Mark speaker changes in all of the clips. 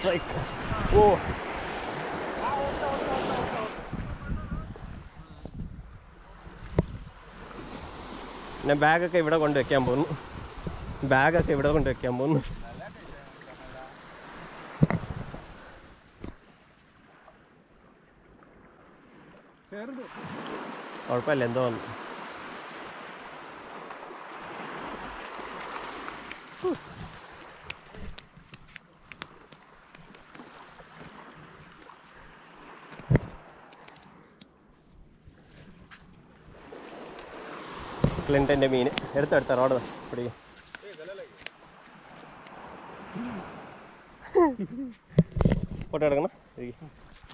Speaker 1: Strike ഓ പിന്നെ ബാഗൊക്കെ ഇവിടെ കൊണ്ട് വെക്കാൻ പോകുന്നു ബാഗൊക്കെ ഇവിടെ കൊണ്ട് വെക്കാൻ പോകുന്നു കുഴപ്പമില്ല എന്തോ വന്നു ക്ലിൻറ്റൻ്റെ മീൻ എടുത്തെടുത്ത റോഡ് പിടി ഫോട്ടോ എടുക്കണം ഇരിക്ക്.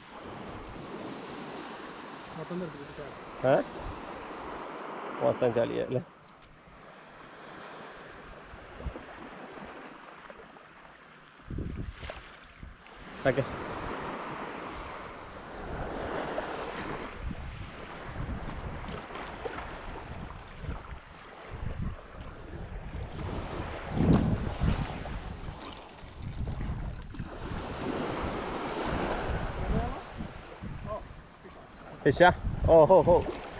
Speaker 1: ഏ മോശം ചളിയ അല്ലേ ഓക്കെ ഫിഷാ ഓ ഹോ ഹോ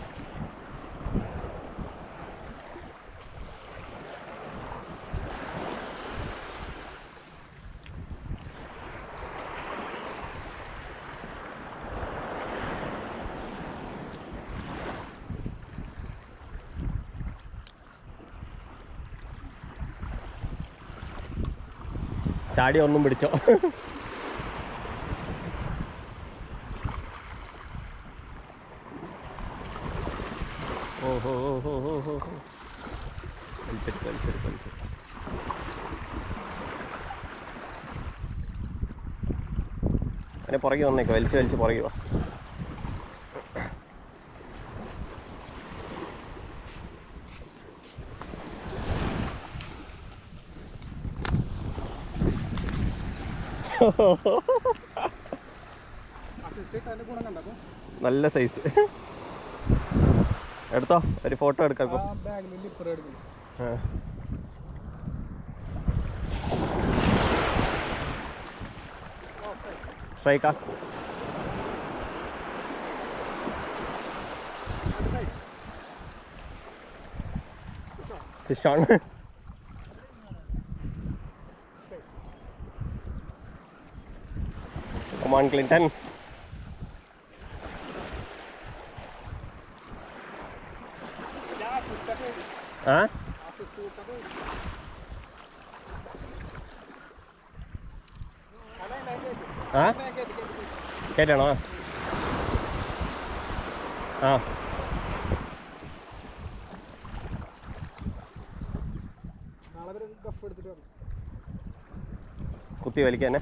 Speaker 1: ചാടി ഒന്നും പിടിച്ചോ ഓഹോ ഓഹോ ഓഹോ ഓഹോ വലിച്ചെടുത്ത് വലിച്ചെടുത്ത് വലിച്ചെടുത്ത് അതിനെ പുറകെ വന്നേക്കോ വലിച്ച് വലിച്ച് പുറകെ വാ നല്ല സൈസ് എടുത്തോ ഒരു ഫോട്ടോ എടുക്കാം ഇപ്പൊ. ആ. സ്ട്രൈക്കാ ഫിഷാണ് ഒമാൻ ക്ലിൻറ്റൺ ആ ആ കേട്ടാണോ ആ കുത്തി വലിക്കാനെ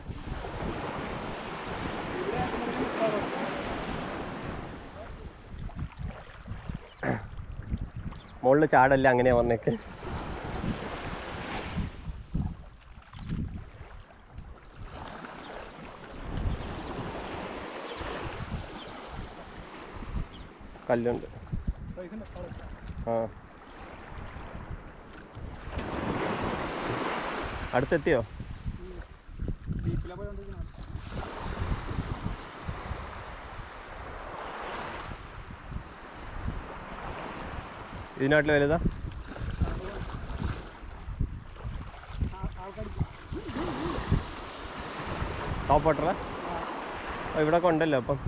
Speaker 1: മുകളിൽ ചാടല്ല അങ്ങനെയാ വന്നേക്ക് കല്ലുണ്ട് ആ അടുത്തെത്തിയോ ഇതിനാട്ടിൽ വലുതാ ടോപ്പ് വാട്ടറാ ഓ ഇവിടെ ഉണ്ടല്ലോ അപ്പം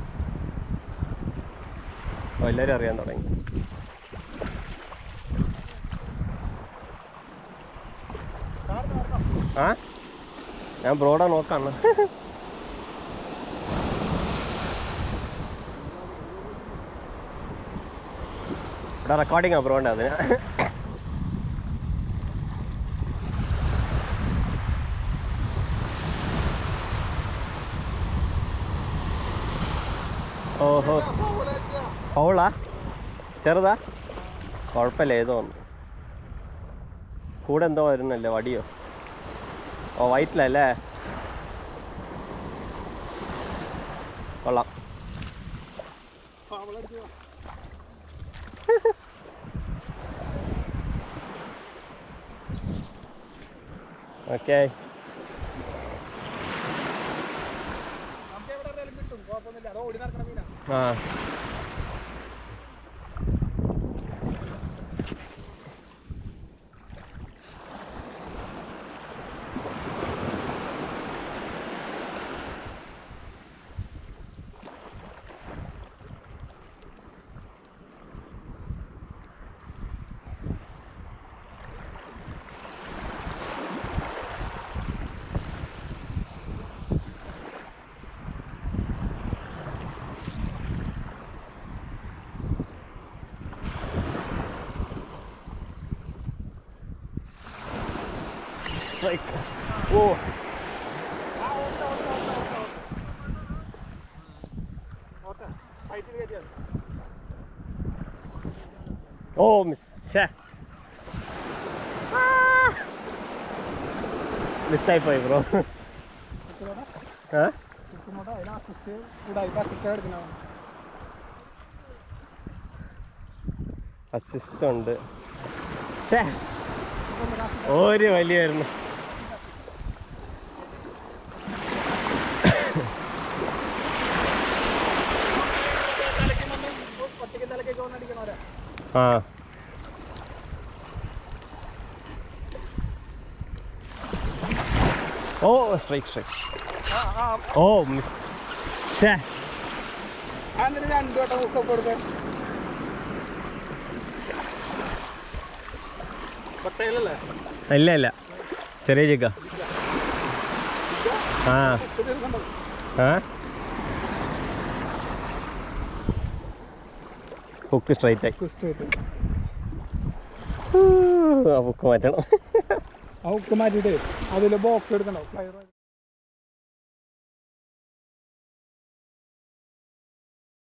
Speaker 1: ഓ എല്ലാവരും അറിയാൻ തുടങ്ങി ആ ഞാൻ ബ്രോഡാ നോക്കാണ് ഇവിടെ റെക്കോർഡിങ്ങാ ബ്രോൻ്റെ അതിന് ഓഹോ ഫൗളാ ചെറുതാ കുഴപ്പമില്ല ഏതോ ഒന്ന് കൂടെ എന്തോ വരുന്നല്ലേ വടിയോ ഓ വൈറ്റിലല്ലേ കൊള്ളാം ഓക്കെ
Speaker 2: ഓടി നടക്കണ മീനാ
Speaker 1: ആ Strike. ഓ
Speaker 2: ഓട്ടെ ഫൈറ്റിൽ കയറ്റിയാണ്
Speaker 1: ഓ മിസ് ഛേ മിസ്സായി പോയി ബ്രോ ഏ
Speaker 2: കിട്ടുന്നോട്ടോ അതിന് അസിസ്റ്റ് കൂടായി അസിസ്റ്റ് എടുക്കണം
Speaker 1: അസിസ്റ്റ് ഉണ്ട് ഛേ ഒരു വലിയായിരുന്നു
Speaker 2: ഒറ്റയ്ക്ക് നിലക്കൊക്കെ വന്ന് അടിക്കണോരെ
Speaker 1: ആ ഓ സ്ട്രൈക്ക് സ്ട്രൈക്ക്
Speaker 2: ആ ആ
Speaker 1: ഓ മിസ് ഛേ
Speaker 2: അതിന് രണ്ടു വട്ടം ഹുക്കൊക്കെ കൊടുത്ത് പട്ടയിലല്ലേ
Speaker 1: ഇല്ല ഇല്ല ചെറിയ ചിക്ക ആ
Speaker 2: തീർക്കണ്ടോ
Speaker 1: ആ ഹുക്ക് സ്ട്രൈറ്റ് ആയി
Speaker 2: ക്രിസ്റ്റ്
Speaker 1: ആ ഹുക്ക് മാറ്റണം
Speaker 2: ആ ഹുക്ക് മാറ്റിയിട്ട് അതിൽ ബോക്സ് എടുക്കണ്ടോ ഫ്ലൈർ